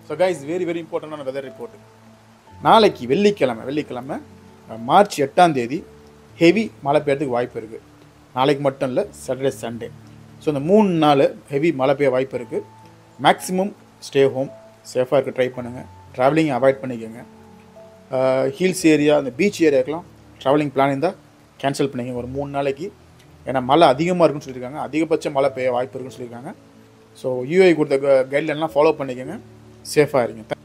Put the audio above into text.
so guys very very இம்பார்ட்டண்டான weather report நாளைக்கு வெள்ளிக்கிழமை வெள்ளிக்கிழமை அஹ், மார்ச் எட்டாம் தேதி ஹெவி மழை பெய்யறதுக்கு வாய்ப்பு இருக்குது நாளைக்கு மட்டும் இல்லை சாட்டர்டே சண்டே ஸோ இந்த மூணு நாள் ஹெவி மழை பெய்ய வாய்ப்பு இருக்குது மேக்ஸிமம் ஸ்டே ஹோம் சேஃபாக இருக்க ட்ரை பண்ணுங்கள் ட்ராவலிங் அவாய்ட் பண்ணிக்கோங்க ஹில்ஸ் ஏரியா இந்த பீச் ஏரியாக்கெலாம் ட்ராவலிங் பிளான் இருந்தால் கேன்சல் பண்ணிக்கங்க ஒரு மூணு நாளைக்கு ஏன்னா மழை அதிகமாக இருக்குன்னு சொல்லியிருக்காங்க அதிகபட்ச மழை பெய்ய வாய்ப்பு இருக்குன்னு சொல்லியிருக்காங்க ஸோ யூஐ கொடுத்த கைட்லைன்லாம் ஃபாலோ பண்ணிக்கோங்க சேஃபாக இருங்க